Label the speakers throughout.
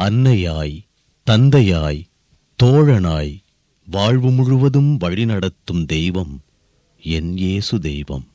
Speaker 1: அன்னையாய் தந்தையாய் தோழனாய் வாழ்வு முழுவதும் வழிநடத்தும் தெய்வம் என் இயேசு தெய்வம்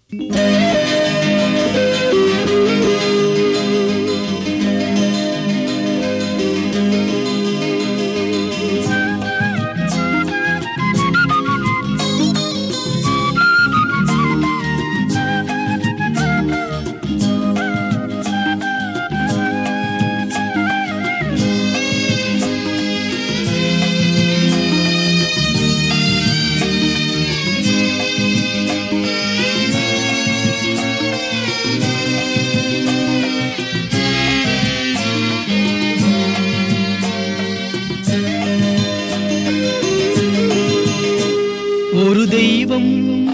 Speaker 2: ஒரு தெய்வம்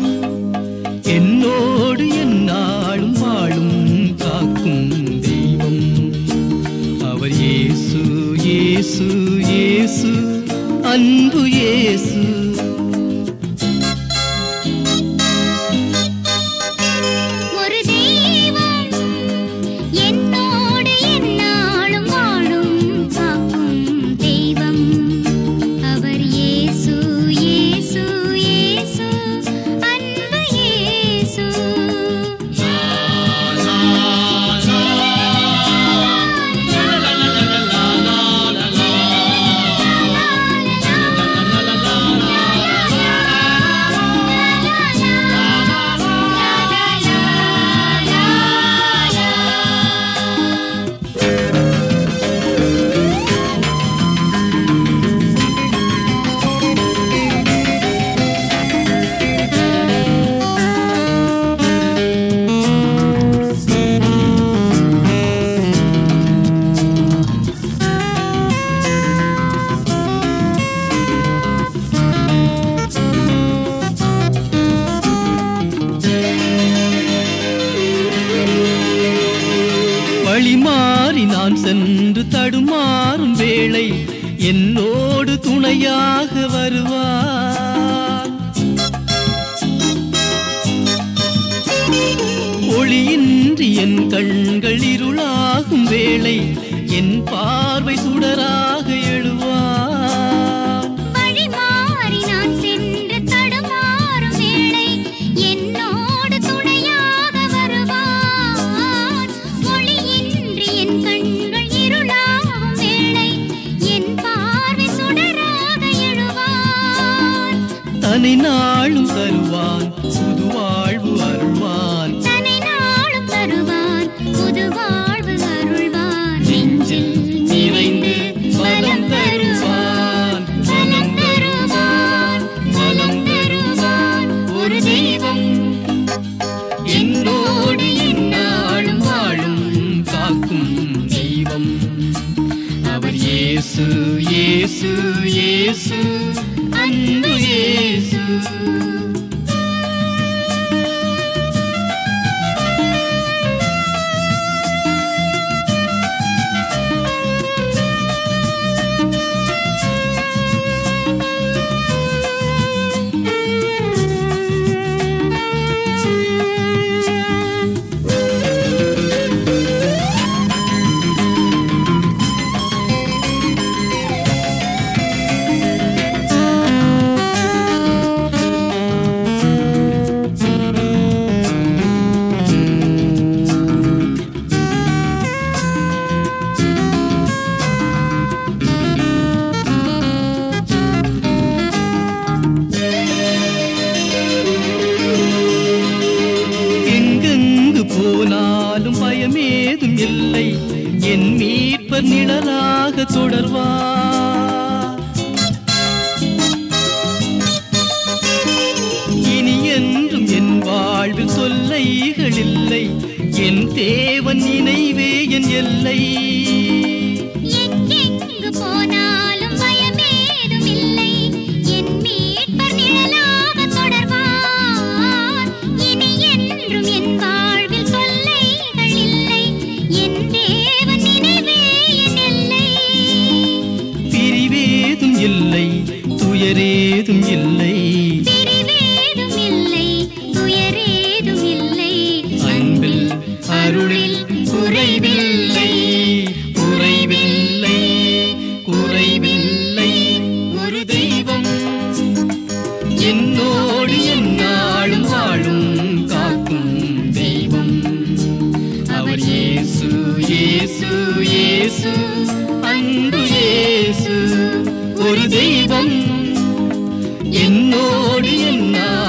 Speaker 2: என்னோடு என்னாலும் வாழும் காக்கும் தெய்வம் அவர் இயேசு இயேசு இயேசு அன்பு இயேசு
Speaker 3: ஒரு தெய்வம் என்னோடு எந்நாளும் வாழும் காக்கும் தெய்வம் அவர் இயேசு இயேசு இயேசு அன்பு இயேசு
Speaker 2: வழி மாறி நான் சென்று தடுமாறும் வேளை என்னோடு துணையாக வருவார் ஒளியின்றி என் கண்கள் இருளாகும் வேளை என் பார்வை சுடராக எழுவார்
Speaker 3: வழி மாறி நான் சென்று தடுமாறும் வேளை என்னோடு துணையாக வருவார் ஒளியின்றி என் கண்கள் இருளாகும் வேளை என் பார்வை சுடராக எழுவார்
Speaker 2: தனி நாளும் தருவான் புது வாழ்வு அருள்வான்
Speaker 3: தனை நாளும் தருவார் புது வாழ்வு அருள்வார் நெஞ்சில் நிறைந்து பலம் தருவார் பலம் தருவார் பலம் தருவார் ஒரு தெய்வம்
Speaker 2: என்னோடு எந்நாளும் வாழும் காக்கும் தெய்வம் அவர் இயேசு இயேசு இயேசு அன்பு இயேசு எங்கெங்கு போனாலும் பயமேதும் இல்லை என் மீட்பர் நிழலாக தொடர்வார் இனி என்றும் என் வாழ்வில் தொல்லைகள் இல்லை என் தேவன் நினைவே என் எல்லை
Speaker 3: எங்கெங்கு போனாலும் பயமேதும் இல்லை என் மீட்பர் நிழலாக தொடர்வார் இனி என்றும் என் வாழ்வில் தொல்லைகள் இல்லை என் தேவன் நினைவே என் எல்லை
Speaker 2: பிரிவேதும் இல்லை துயரேதும் இல்லை
Speaker 3: பிரிவேதும் இல்லை துயரேதும் இல்லை
Speaker 2: அன்பில் அருளில் குறைவில்லை குறைவில்லை அவர் இயேசு இயேசு இயேசு அன்பு இயேசு ஒரு தெய்வம் என்னோடு என்னாலும்